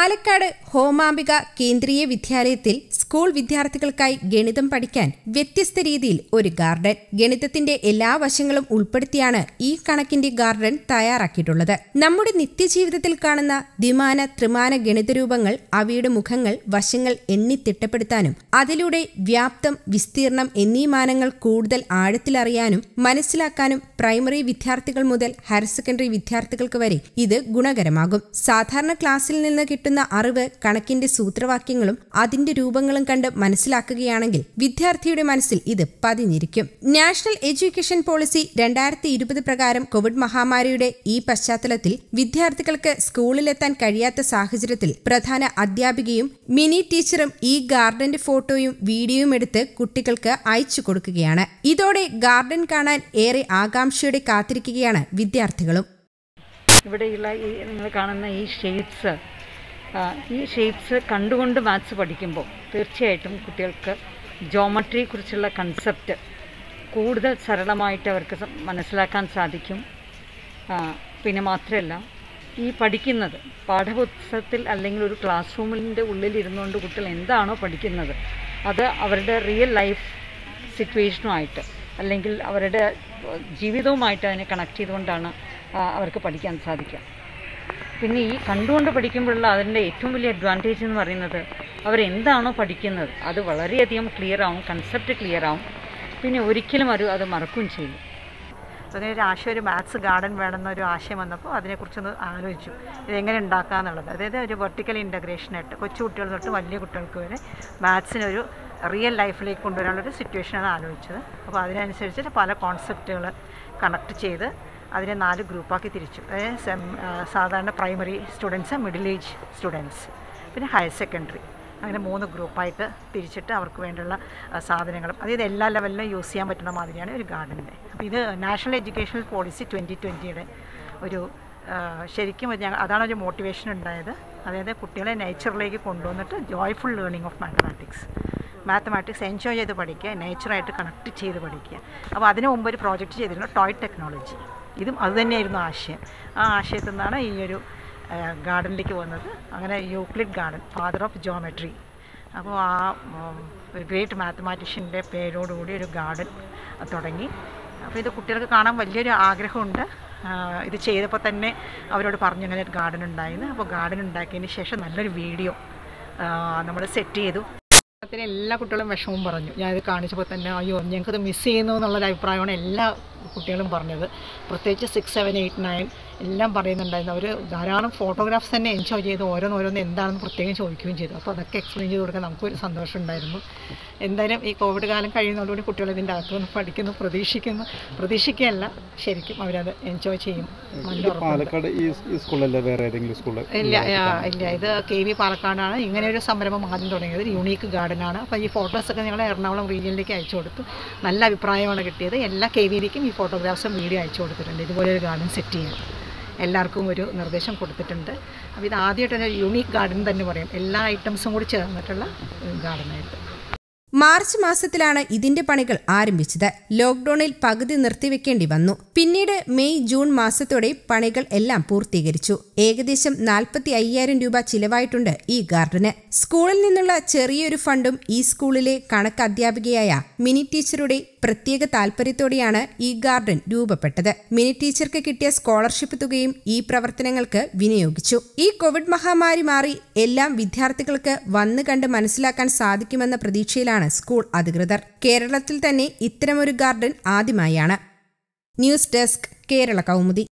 പാലക്കാട് ഹോമാംബിക കേന്ദ്രീയ വിദ്യാലയത്തിൽ സ്കൂൾ വിദ്യാർത്ഥികൾക്കായി ഗണിതം പഠിക്കാൻ വ്യത്യസ്ത രീതിയിൽ ഒരു ഗാർഡൻ ഗണിതത്തിന്റെ എല്ലാ വശങ്ങളും ഉൾപ്പെടുത്തിയാണ് ഈ കണക്കിന്റെ ഗാർഡൻ തയ്യാറാക്കിയിട്ടുള്ളത് നമ്മുടെ നിത്യജീവിതത്തിൽ കാണുന്ന ദ്വിമാന ത്രിമാന ഗണിതരൂപങ്ങൾ അവയുടെ മുഖങ്ങൾ വശങ്ങൾ എണ്ണി തിട്ടപ്പെടുത്താനും അതിലൂടെ വ്യാപ്തം വിസ്തീർണം എന്നീ മാനങ്ങൾ കൂടുതൽ ആഴത്തിലറിയാനും മനസ്സിലാക്കാനും പ്രൈമറി വിദ്യാർത്ഥികൾ മുതൽ ഹയർ സെക്കൻഡറി വിദ്യാർത്ഥികൾക്ക് വരെ ഇത് ഗുണകരമാകും സാധാരണ ക്ലാസ്സിൽ നിന്ന് കിട്ടുന്ന അറിവ് കണക്കിന്റെ സൂത്രവാക്യങ്ങളും അതിന്റെ രൂപങ്ങളും കണ്ട് മനസ്സിലാക്കുകയാണെങ്കിൽ വിദ്യാർത്ഥിയുടെ മനസ്സിൽ ഇത് പതിഞ്ഞിരിക്കും നാഷണൽ എഡ്യൂക്കേഷൻ പോളിസി രണ്ടായിരത്തി ഇരുപത് പ്രകാരം കോവിഡ് മഹാമാരിയുടെ ഈ പശ്ചാത്തലത്തിൽ വിദ്യാർത്ഥികൾക്ക് സ്കൂളിലെത്താൻ കഴിയാത്ത സാഹചര്യത്തിൽ പ്രധാന അധ്യാപികയും മിനി ടീച്ചറും ഈ ഗാർഡന്റെ ഫോട്ടോയും വീഡിയോയും എടുത്ത് കുട്ടികൾക്ക് അയച്ചു കൊടുക്കുകയാണ് ഇതോടെ ഗാർഡൻ കാണാൻ ഏറെ ആകാംക്ഷയോടെ കാത്തിരിക്കുകയാണ് വിദ്യാർത്ഥികളും ഇവിടെയുള്ള ഈ നിങ്ങൾ കാണുന്ന ഈ ഷെയ്ഡ്സ് ഈ ഷെയ്ഡ്സ് കണ്ടുകൊണ്ട് മാത്സ് പഠിക്കുമ്പോൾ തീർച്ചയായിട്ടും കുട്ടികൾക്ക് ജോമട്രിയെക്കുറിച്ചുള്ള കൺസെപ്റ്റ് കൂടുതൽ സരളമായിട്ട് അവർക്ക് സം- മനസ്സിലാക്കാൻ സാധിക്കും ആ, പിന്നെ മാത്രമല്ല ഈ പഠിക്കുന്നത് പാഠപുസ്തകത്തിൽ അല്ലെങ്കിൽ ഒരു ക്ലാസ് റൂമിൻ്റെ ഉള്ളിലിരുന്നുകൊണ്ട് കുട്ടികൾ എന്താണോ പഠിക്കുന്നത് അത് അവരുടെ റിയൽ ലൈഫ് സിറ്റുവേഷനുമായിട്ട് അല്ലെങ്കിൽ അവരുടെ ഏഹ്, ജീവിതവുമായിട്ട് അതിനെ കണക്ട് ചെയ്തുകൊണ്ടാണ് ആ, അവർക്ക് പഠിക്കാൻ സാധിക്കുക പിന്നെ ഈ കണ്ടുകൊണ്ട് പഠിക്കുമ്പോഴുള്ള അതിൻ്റെ ഏറ്റവും വലിയ അഡ്വാൻറ്റേജ് എന്ന് പറയുന്നത് അവരെന്താണോ പഠിക്കുന്നത് അത് വളരെയധികം ക്ലിയർ ആവും കൺസെപ്റ്റ് ക്ലിയർ ആവും പിന്നെ ഒരിക്കലും അത് അത് മറക്കുകയും ചെയ്യും അങ്ങനെ ഒരു ആശയം ഒരു മാത്സ് ഗാർഡൻ വേണമെന്നൊരു ആശയം വന്നപ്പോൾ അതിനെക്കുറിച്ചൊന്ന് ആലോചിച്ചു ഇതെങ്ങനെ ഉണ്ടാക്കാന്നുള്ളത് അതായത് ഒരു വെർട്ടിക്കൽ ഇൻ്റഗ്രേഷനായിട്ട് കൊച്ചു കുട്ടികൾ തൊട്ട് വലിയ കുട്ടികൾക്ക് വരെ മാത്സിനൊരു റിയൽ ലൈഫിലേക്ക് കൊണ്ടുവരാനുള്ളൊരു സിറ്റുവേഷനാണ് ആലോചിച്ചത് അപ്പോൾ അതിനനുസരിച്ചിട്ട് പല കോൺസെപ്റ്റുകൾ കണക്ട് ചെയ്ത് അതിനെ നാല് ഗ്രൂപ്പാക്കി തിരിച്ചു അതായത് സെം ആ, സാധാരണ primary students middle age students പിന്നെ ഹയർ സെക്കൻഡറി അങ്ങനെ മൂന്ന് ഗ്രൂപ്പായിട്ട് തിരിച്ചിട്ട് അവർക്ക് വേണ്ടിയുള്ള ആ, സാധനങ്ങളും അതായത് എല്ലാ ലെവലിലും യൂസ് ചെയ്യാൻ പറ്റുന്ന മാതിരിയാണ് ഒരു ഗാർഡൻ്റെ അപ്പോൾ ഇത് നാഷണൽ എഡ്യൂക്കേഷണൽ പോളിസി ട്വൻറ്റി ട്വൻറ്റിയുടെ ഒരു ആ, ശരിക്കും ഒരു ഞങ്ങ- അതാണ് ഒരു മോട്ടിവേഷൻ ഉണ്ടായത് അതായത് കുട്ടികളെ നേച്ചറിലേക്ക് കൊണ്ടുവന്നിട്ട് joyful learning of mathematics mathematics enjoy ചെയ്ത് പഠിക്കുക നേച്ചറായിട്ട് കണക്ട് ചെയ്ത് പഠിക്കുക അപ്പോൾ അതിന് മുമ്പ് ഒരു പ്രോജക്റ്റ് ചെയ്തിരുന്നു ടോയ് ടെക്നോളജി ഇതും അതുതന്നെയായിരുന്നു ആശയം ആ ആശയത്തിൽ നിന്നാണ് ഈ ഒരു ഗാർഡനിലേക്ക് വന്നത് അങ്ങനെ Euclid garden father of geometry അപ്പോൾ ആ ഉം, ഒരു ഗ്രേറ്റ് മാത്തമാറ്റീഷ്യൻ്റെ പേരോടുകൂടി ഒരു ഗാർഡൻ തുടങ്ങി അപ്പോൾ ഇത് കുട്ടികൾക്ക് കാണാൻ വലിയൊരു ആഗ്രഹമുണ്ട് ആ, ഇത് ചെയ്തപ്പോൾ തന്നെ അവരോട് പറഞ്ഞു അങ്ങനെ ഒരു ഗാർഡൻ ഉണ്ടായിരുന്നു അപ്പോൾ ഗാർഡൻ ഉണ്ടാക്കിയതിന് ശേഷം നല്ലൊരു വീഡിയോ നമ്മൾ സെറ്റ് ചെയ്തു ത്തിന് എല്ലാ കുട്ടികളും വിഷമവും പറഞ്ഞു ഞാനിത് കാണിച്ചപ്പോൾ തന്നെ അയ്യോ ഞങ്ങൾക്കത് മിസ് ചെയ്യുന്നു എന്നുള്ളൊരു അഭിപ്രായമാണ് എല്ലാ കുട്ടികളും പറഞ്ഞത് പ്രത്യേകിച്ച് സിക്സ് സെവൻ എയ്റ്റ് നയൻ എല്ലാം പറയുന്നുണ്ടായിരുന്നു അവർ ധാരാളം ഫോട്ടോഗ്രാഫ്സ് തന്നെ എൻജോയ് ചെയ്ത് ഓരോന്നോരോന്ന് എന്താണെന്ന് പ്രത്യേകം ചോദിക്കുകയും ചെയ്തു അപ്പോൾ അതൊക്കെ എക്സ്പ്ലെയിൻ ചെയ്ത് കൊടുക്കാൻ നമുക്കൊരു സന്തോഷം ഉണ്ടായിരുന്നു എന്തായാലും ഈ കോവിഡ് കാലം കഴിയുന്നതോടുകൂടി കുട്ടികൾ ഇതിൻ്റെ അകത്ത് നിന്ന് പഠിക്കുന്നു പ്രതീക്ഷിക്കുന്നു പ്രതീക്ഷിക്കുകയല്ല ശരിക്കും അവരത് എൻജോയ് ചെയ്യും നല്ല ഉറപ്പുണ്ട്. പാലക്കാട് ഈ ഈ സ്കൂളല്ലേ വേറെ ഏതെങ്കിലും സ്കൂള് ഇല്ല ആ, ഇല്ല ഇത് കെ വി പാലക്കാടാണ് ഇങ്ങനെ ഒരു സംരംഭം ആദ്യം തുടങ്ങിയത് യുണീക്ക് ഗാർഡനാണ് അപ്പോൾ ഈ ഫോട്ടോസൊക്കെ ഞങ്ങൾ എറണാകുളം റീജിയനിലേക്ക് അയച്ചു കൊടുത്തു നല്ല അഭിപ്രായമാണ് കിട്ടിയത് എല്ലാ കെ വിയിലേക്കും ഈ ഫോട്ടോഗ്രാഫ്സും വീഡിയോ അയച്ചു കൊടുത്തിട്ടുണ്ട് ഇതുപോലെ ഒരു ഗാർഡൻ സെറ്റ് ചെയ്യാൻ എല്ലാവർക്കും ഒരു നിർദ്ദേശം കൊടുത്തിട്ടുണ്ട് അപ്പോൾ ഇത് ആദ്യമായിട്ട് ഒരു യുണീക്ക് ഗാർഡൻ തന്നെ പറയും എല്ലാ ഐറ്റംസും കൂടി ചേർന്നിട്ടുള്ള ഗാർഡനായിട്ട് മാർച്ച് മാസത്തിലാണ് ഇതിന്റെ പണികൾ ആരംഭിച്ചത് ലോക്ഡൌണിൽ പകുതി നിർത്തിവെക്കേണ്ടി വന്നു പിന്നീട് മെയ് ജൂൺ മാസത്തോടെ പണികൾ എല്ലാം പൂർത്തീകരിച്ചു ഏകദേശം നാൽപ്പത്തി അയ്യായിരം രൂപ ചിലവായിട്ടുണ്ട് ഈ ഗാർഡന് സ്കൂളിൽ നിന്നുള്ള ചെറിയൊരു ഫണ്ടും ഈ സ്കൂളിലെ കണക്ക് അധ്യാപികയായ മിനി ടീച്ചറുടെ പ്രത്യേക താൽപര്യത്തോടെയാണ് ഈ ഗാർഡൻ രൂപപ്പെട്ടത് മിനി ടീച്ചർക്ക് കിട്ടിയ സ്കോളർഷിപ്പ് തുകയും ഈ പ്രവർത്തനങ്ങൾക്ക് വിനിയോഗിച്ചു ഈ കോവിഡ് മഹാമാരി മാറി എല്ലാം വിദ്യാർത്ഥികൾക്ക് വന്നു കണ്ട് മനസ്സിലാക്കാൻ സാധിക്കുമെന്ന പ്രതീക്ഷയിലാണ് സ്കൂൾ അധികൃതർ കേരളത്തിൽ തന്നെ ഇത്തരമൊരു ഗാർഡൻ ആദ്യമായാണ് ന്യൂസ് ഡെസ്ക് കേരള കൗമുദി